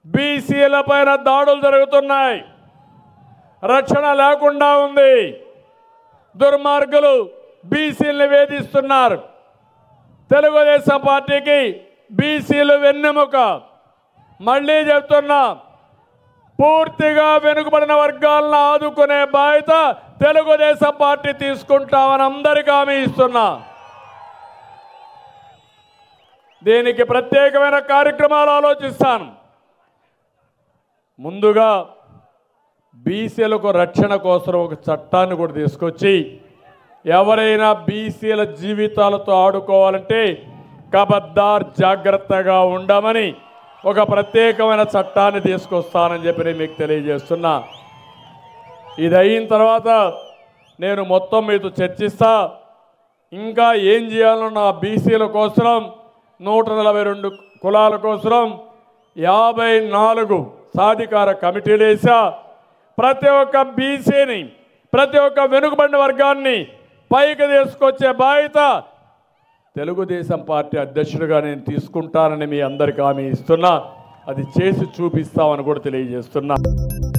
బీసీల పైన దాడులు జరుగుతున్నాయి రక్షణ లేకుండా ఉంది దుర్మార్గులు బీసీలను వేధిస్తున్నారు తెలుగుదేశం పార్టీకి బీసీలు వెన్నెముక మళ్ళీ చెప్తున్నా పూర్తిగా వెనుకబడిన వర్గాలను ఆదుకునే బాధ్యత తెలుగుదేశం పార్టీ తీసుకుంటామని అందరికీ హామీ ఇస్తున్నా దీనికి ప్రత్యేకమైన కార్యక్రమాలు ఆలోచిస్తాను ముందుగా బీసీలకు రక్షణ కోసం ఒక చట్టాన్ని కూడా తీసుకొచ్చి ఎవరైనా బీసీల జీవితాలతో ఆడుకోవాలంటే కబద్దార్ జాగ్రత్తగా ఉండమని ఒక ప్రత్యేకమైన చట్టాన్ని తీసుకొస్తానని చెప్పి నేను మీకు తెలియజేస్తున్నా ఇది అయిన తర్వాత నేను మొత్తం మీతో చర్చిస్తా ఇంకా ఏం చేయాలో నా బీసీల కోసం నూట నలభై రెండు కులాల కోసం యాభై నాలుగు సాధికార కమిటీలు వేసా ప్రతి ఒక్క బీసీని ప్రతి ఒక్క వెనుకబడిన వర్గాన్ని పైకి తీసుకొచ్చే బాధ్యత తెలుగుదేశం పార్టీ అధ్యక్షుడిగా నేను తీసుకుంటానని మీ అందరికీ హామీ ఇస్తున్నా అది చేసి చూపిస్తామని కూడా తెలియజేస్తున్నా